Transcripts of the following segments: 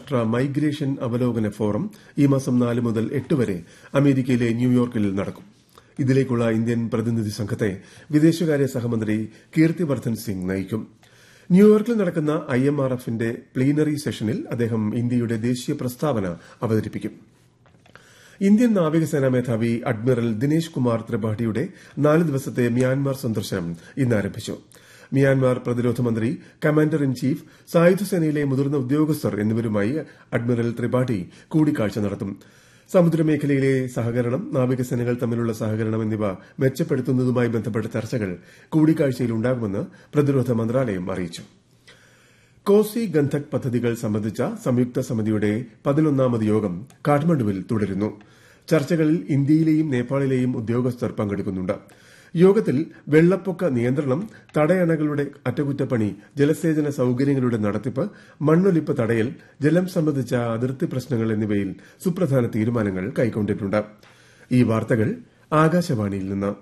അന്താരാഷ്ട്ര മൈഗ്രേഷൻ അവലോകന ഫോറം ഈ മാസം നാല് മുതൽ എട്ട് വരെ അമേരിക്കയിലെ ന്യൂയോർക്കിൽ നടക്കും ഇതിലേക്കുള്ള ഇന്ത്യൻ പ്രതിനിധി സംഘത്തെ വിദേശകാര്യ സഹമന്ത്രി കീർത്തിവർദ്ധൻ സിംഗ് നയിക്കും ന്യൂയോർക്കിൽ നടക്കുന്ന ഐ എം ആർ എഫിന്റെ പ്ലീനറി സെഷനിൽ അദ്ദേഹം ഇന്ത്യയുടെ ദേശീയ പ്രസ്താവന അവതരിപ്പിക്കും ഇന്ത്യൻ നാവികസേനാ മേധാവി അഡ്മിറൽ ദിനേശ് കുമാർ ത്രിപാഠിയുടെ നാല് ദിവസത്തെ മ്യാൻമാർ സന്ദർശനം ഇന്ന് ആരംഭിച്ചു മ്യാൻമാർ പ്രതിരോധ മന്ത്രി കമാൻഡർ ഇൻ ചീഫ് സായുധസേനയിലെ മുതിർന്ന ഉദ്യോഗസ്ഥർ എന്നിവരുമായി അഡ്മിറൽ ത്രിപാഠി കൂടിക്കാഴ്ച നടത്തും സമുദ്രമേഖലയിലെ സഹകരണം നാവികസേനകൾ തമ്മിലുള്ള സഹകരണം എന്നിവ മെച്ചപ്പെടുത്തുന്നതുമായി ബന്ധപ്പെട്ട ചർച്ചകൾ കൂടിക്കാഴ്ചയിൽ ഉണ്ടാകുമെന്ന് പ്രതിരോധ മന്ത്രാലയം അറിയിച്ചു കോസി ഗന്ധക് പദ്ധതികൾ സംബന്ധിച്ച സംയുക്ത സമിതിയുടെ പതിനൊന്നാമത് യോഗം കാഠ്മണ്ഡുവിൽ തുടരുന്നു ചർച്ചകളിൽ ഇന്ത്യയിലെയും നേപ്പാളിലെയും ഉദ്യോഗസ്ഥർ പങ്കെടുക്കുന്നുണ്ട് യോഗത്തിൽ വെള്ളപ്പൊക്ക നിയന്ത്രണം തടയണകളുടെ അറ്റകുറ്റപ്പണി ജലസേചന സൌകര്യങ്ങളുടെ നടത്തിപ്പ് മണ്ണൊലിപ്പ് തടയൽ ജലം സംബന്ധിച്ച അതിർത്തി പ്രശ്നങ്ങൾ എന്നിവയിൽ സുപ്രധാന തീരുമാനങ്ങൾ കൈക്കൊണ്ടിട്ടുണ്ട് ഈ വാർത്തകൾ ആകാശവാണിയിൽ നിന്ന്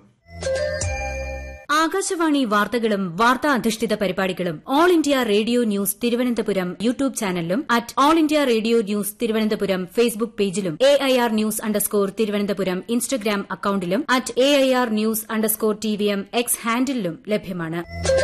ആകാശവാണി വാർത്തകളും വാർത്താ അധിഷ്ഠിത പരിപാടികളും All India Radio news Thiruvananthapuram YouTube ചാനലിലും at All India Radio news Thiruvananthapuram Facebook പേജിലും A I R news underscore Thiruvananthapuram Instagram അക്കൌണ്ടിലും at A I R news underscore T V M X ഹാൻഡിലും ലഭ്യമാണ്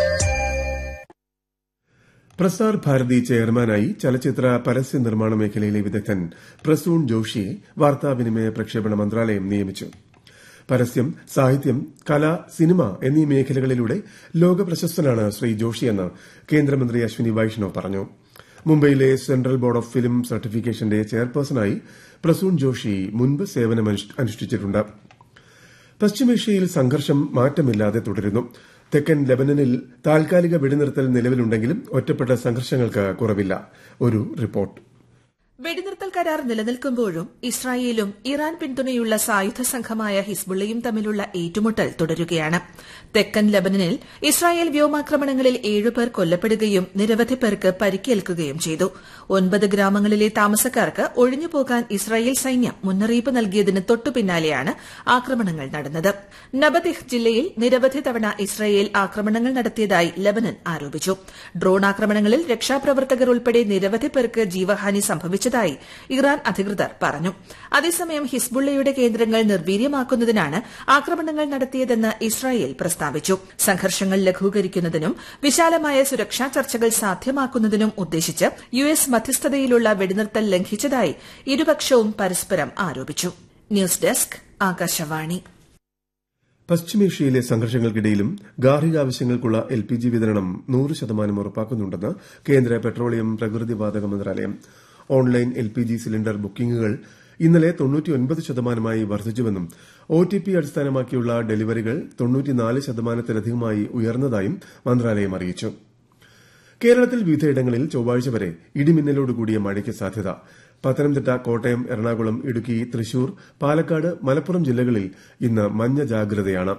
പ്രസാർ ഭാരതി ചെയർമാനായി ചലച്ചിത്ര പരസ്യ നിർമ്മാണ മേഖലയിലെ വിദഗ്ധൻ പ്രസൂൺ ജോഷിയെ വാർത്താവിനിമയ പ്രക്ഷേപണ മന്ത്രാലയം നിയമിച്ചു പരസ്യം സാഹിത്യം കല സിനിമ എന്നീ മേഖലകളിലൂടെ ലോക പ്രശസ്തനാണ് ശ്രീ ജോഷിയെന്ന് കേന്ദ്രമന്ത്രി അശ്വിനി വൈഷ്ണവ് പറഞ്ഞു മുംബൈയിലെ സെൻട്രൽ ബോർഡ് ഓഫ് ഫിലിം സർട്ടിഫിക്കേഷന്റെ ചെയർപേഴ്സണായി പ്രസൂൺ ജോഷി മുൻപ് സേവനമനുഷ്ഠിച്ചിട്ടുണ്ട് പശ്ചിമേഷ്യയിൽ സംഘർഷം മാറ്റമില്ലാതെ തുടരുന്നു തെക്കൻ ലബനനിൽ താൽക്കാലിക വെടിനിർത്തൽ നിലവിലുണ്ടെങ്കിലും ഒറ്റപ്പെട്ട സംഘർഷങ്ങൾക്ക് കുറവില്ല ഒരു റിപ്പോർട്ട് വെടിനിർത്തൽ കരാർ നിലനിൽക്കുമ്പോഴും ഇസ്രായേലും ഇറാൻ പിന്തുണയുള്ള സായുധ സംഘമായ ഹിസ്ബുള്ളയും തമ്മിലുള്ള ഏറ്റുമുട്ടൽ തുടരുകയാണ് തെക്കൻ ലബനനിൽ ഇസ്രായേൽ വ്യോമാക്രമണങ്ങളിൽ ഏഴുപേർ കൊല്ലപ്പെടുകയും നിരവധി പേർക്ക് പരിക്കേൽക്കുകയും ചെയ്തു ഒൻപത് ഗ്രാമങ്ങളിലെ താമസക്കാർക്ക് ഒഴിഞ്ഞുപോകാൻ ഇസ്രായേൽ സൈന്യം മുന്നറിയിപ്പ് നൽകിയതിന് തൊട്ടുപിന്നാലെയാണ് ആക്രമണങ്ങൾ നടന്നത് നബദിഹ് ജില്ലയിൽ നിരവധി തവണ ഇസ്രായേൽ ആക്രമണങ്ങൾ നടത്തിയതായി ലബനൻ ആരോപിച്ചു ഡ്രോൺ ആക്രമണങ്ങളിൽ രക്ഷാപ്രവർത്തകർ ഉൾപ്പെടെ നിരവധി പേർക്ക് ജീവഹാനി സംഭവിച്ചു അറിയിച്ചതായി ഇറാൻ അധികൃതർ പറഞ്ഞു അതേസമയം ഹിസ്ബുള്ളയുടെ കേന്ദ്രങ്ങൾ നിർവീര്യമാക്കുന്നതിനാണ് ആക്രമണങ്ങൾ നടത്തിയതെന്ന് ഇസ്രായേൽ പ്രസ്താവിച്ചു സംഘർഷങ്ങൾ ലഘൂകരിക്കുന്നതിനും വിശാലമായ സുരക്ഷാ ചർച്ചകൾ സാധ്യമാക്കുന്നതിനും ഉദ്ദേശിച്ച് യു എസ് മധ്യസ്ഥതയിലുള്ള വെടിനിർത്തൽ ലംഘിച്ചതായി ഇരുപക്ഷവും പരസ്പരം ആരോപിച്ചു ന്യൂസ് ഡെസ്ക് ആകാശവാണി പശ്ചിമേഷ്യയിലെ സംഘർഷങ്ങൾക്കിടയിലും ഗാർഹികാവശ്യങ്ങൾക്കുള്ള എൽ പി ജി വിതരണം നൂറ് ശതമാനം ഉറപ്പാക്കുന്നുണ്ടെന്ന് കേന്ദ്ര പെട്രോളിയം പ്രകൃതിവാതക മന്ത്രാലയം online L P G cylinder ബുക്കിംഗുകൾ ഇന്നലെ തൊണ്ണൂറ്റിയൊൻപത് ശതമാനമായി വർദ്ധിച്ചുവെന്നും ഒ ടി പി അടിസ്ഥാനമാക്കിയുള്ള ഡെലിവറികൾ തൊണ്ണൂറ്റിനാല് ശതമാനത്തിലധികമായി ഉയർന്നതായും മന്ത്രാലയം അറിയിച്ചു കേരളത്തിൽ വിവിധയിടങ്ങളിൽ ചൊവ്വാഴ്ച വരെ ഇടിമിന്നലോടുകൂടിയ മഴയ്ക്ക് സാധ്യത പത്തനംതിട്ട കോട്ടയം എറണാകുളം ഇടുക്കി തൃശൂർ പാലക്കാട് മലപ്പുറം ജില്ലകളിൽ ഇന്ന് മഞ്ഞ ജാഗ്രതയാണ്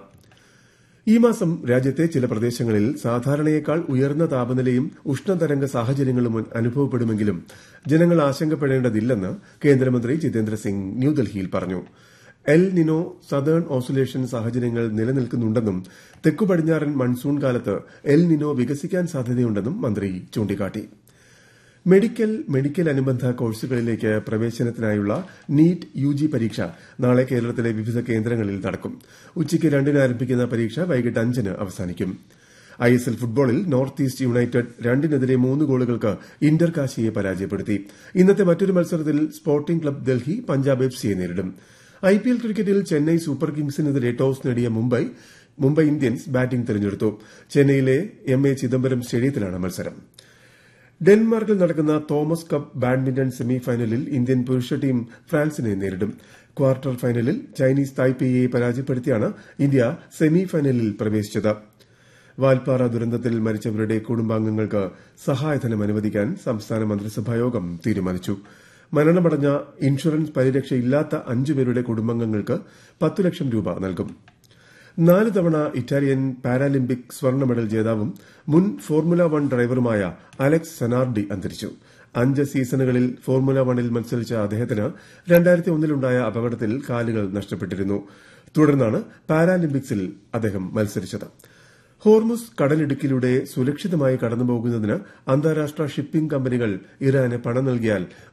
ഈ മാസം രാജ്യത്തെ ചില പ്രദേശങ്ങളിൽ സാധാരണയേക്കാൾ ഉയർന്ന താപനിലയും ഉഷ്ണതരംഗ സാഹചര്യങ്ങളും അനുഭവപ്പെടുമെങ്കിലും ജനങ്ങൾ ആശങ്കപ്പെടേണ്ടതില്ലെന്ന് കേന്ദ്രമന്ത്രി ജിതേന്ദ്ര സിംഗ് ന്യൂഡൽഹിയിൽ പറഞ്ഞു എൽ നിനോ സദേൺ ഓസുലേഷൻ സാഹചര്യങ്ങൾ നിലനിൽക്കുന്നുണ്ടെന്നും തെക്കു പടിഞ്ഞാറൻ മൺസൂൺ കാലത്ത് എൽ നിനോ വികസിക്കാൻ സാധ്യതയുണ്ടെന്നും മന്ത്രി ചൂണ്ടിക്കാട്ടി മെഡിക്കൽ മെഡിക്കൽ അനുബന്ധ കോഴ്സുകളിലേക്ക് പ്രവേശനത്തിനായുള്ള നീറ്റ് യു ജി പരീക്ഷ നാളെ കേരളത്തിലെ വിവിധ കേന്ദ്രങ്ങളിൽ നടക്കും ഉച്ചയ്ക്ക് രണ്ടിന് ആരംഭിക്കുന്ന പരീക്ഷ വൈകിട്ട് അഞ്ചിന് അവസാനിക്കും ഐ എസ് എൽ ഫുട്ബോളിൽ നോർത്ത് ഈസ്റ്റ് യുണൈറ്റഡ് രണ്ടിനെതിരെ മൂന്ന് ഗോളുകൾക്ക് ഇന്റർ കാശിയെ പരാജയപ്പെടുത്തി ഇന്നത്തെ മറ്റൊരു മത്സരത്തിൽ sporting club Delhi Punjab F സിയെ നേരിടും ഐ പി എൽ ക്രിക്കറ്റിൽ ചെന്നൈ സൂപ്പർ കിങ്സിനെതിരെ ടോസ് നേടിയ മുംബൈ മുംബൈ ഇന്ത്യൻസ് ബാറ്റിംഗ് തെരഞ്ഞെടുത്തു ചെന്നൈയിലെ എം എ ചിദംബരം സ്റ്റേഡിയത്തിലാണ് മത്സരം ഡെൻമാർക്കിൽ നടക്കുന്ന തോമസ് കപ്പ് ബാഡ്മിന്റൺ സെമി ഫൈനലിൽ ഇന്ത്യൻ പുരുഷ ടീം ഫ്രാൻസിനെ നേരിടും ക്വാർട്ടർ ഫൈനലിൽ ചൈനീസ് തായ്പേയെ പരാജയപ്പെടുത്തിയാണ് ഇന്ത്യ സെമി ഫൈനലിൽ പ്രവേശിച്ചത് വാൽപ്പാറ ദുരന്തത്തിൽ മരിച്ചവരുടെ കുടുംബാംഗങ്ങൾക്ക് സഹായധനം അനുവദിക്കാൻ സംസ്ഥാന മന്ത്രിസഭായോഗം തീരുമാനിച്ചു മരണമടഞ്ഞ ഇൻഷുറൻസ് പരിരക്ഷയില്ലാത്ത അഞ്ചുപേരുടെ കുടുംബാംഗങ്ങൾക്ക് പത്തു ലക്ഷം രൂപ നൽകും നാല് തവണ ഇറ്റാലിയൻ പാരാലിമ്പിക് സ്വർണ്ണ മെഡൽ ജേതാവും മുൻ ഫോർമുല വൺ ഡ്രൈവറുമായ അലക്സ് സെനാർഡി അന്തരിച്ചു അഞ്ച് സീസണുകളിൽ ഫോർമുല വണ്ണിൽ മത്സരിച്ച അദ്ദേഹത്തിന് രണ്ടായിരത്തി ഒന്നിലുണ്ടായ അപകടത്തിൽ കാലുകൾ നഷ്ടപ്പെട്ടിരുന്നു തുടർന്നാണ് പാരാലിമ്പിക്സിൽ അദ്ദേഹം മത്സരിച്ചത് ഹോർമുസ് കടലിടുക്കിലൂടെ സുരക്ഷിതമായി കടന്നുപോകുന്നതിന് അന്താരാഷ്ട്ര ഷിപ്പിംഗ് കമ്പനികൾ ഇറാന് പണം നൽകിയാൽ